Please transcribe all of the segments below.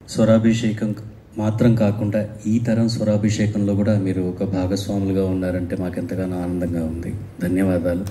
స్వరాభిషేకం మాత్రం కాకుండా ఈ తరం స్వరాభిషేకంలో కూడా మీరు ఒక భాగస్వాములుగా ఉన్నారంటే మాకెంతగానో ఆనందంగా ఉంది ధన్యవాదాలు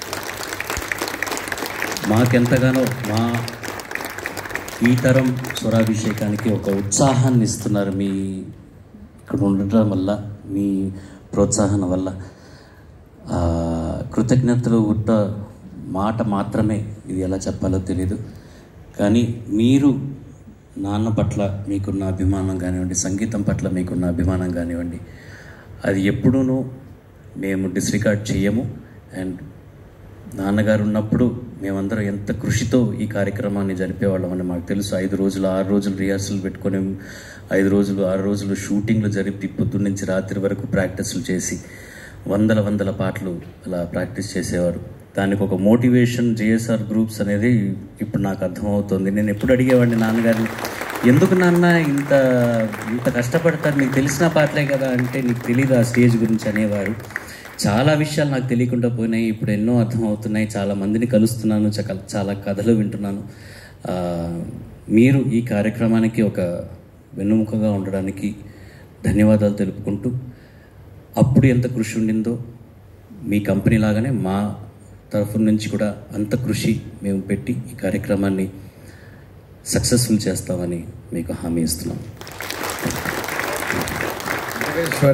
మాకెంతగానో మా ఈ తరం స్వరాభిషేకానికి ఒక ఉత్సాహాన్ని ఇస్తున్నారు మీ ఇక్కడ ఉండటం వల్ల మీ ప్రోత్సాహం వల్ల ఆ, కృతజ్ఞతలు ఉట్ట మాట మాత్రమే ఇది ఎలా చెప్పాలో తెలీదు కానీ మీరు నాన్న పట్ల మీకున్న అభిమానం కానివ్వండి సంగీతం పట్ల మీకున్న అభిమానం కానివ్వండి అది ఎప్పుడూనూ మేము డిస్రికార్డ్ చేయము అండ్ నాన్నగారు ఉన్నప్పుడు మేమందరం ఎంత కృషితో ఈ కార్యక్రమాన్ని జరిపేవాళ్ళమని మాకు తెలుసు ఐదు రోజులు ఆరు రోజులు రిహార్సల్ పెట్టుకొని ఐదు రోజులు ఆరు రోజులు షూటింగ్లు జరిపి పొద్దున్న నుంచి రాత్రి వరకు ప్రాక్టీస్లు చేసి వందల వందల పాటలు అలా ప్రాక్టీస్ చేసేవారు దానికి ఒక మోటివేషన్ జేఎస్ఆర్ గ్రూప్స్ అనేది ఇప్పుడు నాకు అర్థమవుతుంది నేను ఎప్పుడు అడిగేవాడిని నాన్నగారిని ఎందుకు నాన్న ఇంత ఇంత కష్టపడతారు నీకు తెలిసిన పాటలే కదా అంటే నీకు తెలియదు ఆ స్టేజ్ గురించి అనేవారు చాలా విషయాలు నాకు తెలియకుండా పోయినాయి ఇప్పుడు ఎన్నో అర్థమవుతున్నాయి చాలా మందిని కలుస్తున్నాను చక- చాలా కథలు వింటున్నాను ఆ, మీరు ఈ కార్యక్రమానికి ఒక వెన్నుముకగా ఉండడానికి ధన్యవాదాలు తెలుపుకుంటూ అప్పుడు ఎంత కృషి ఉండిందో మీ కంపెనీ లాగానే మా తరఫు నుంచి కూడా అంత కృషి మేము పెట్టి ఈ కార్యక్రమాన్ని సక్సెస్ఫుల్ చేస్తామని మీకు హామీ ఇస్తున్నాం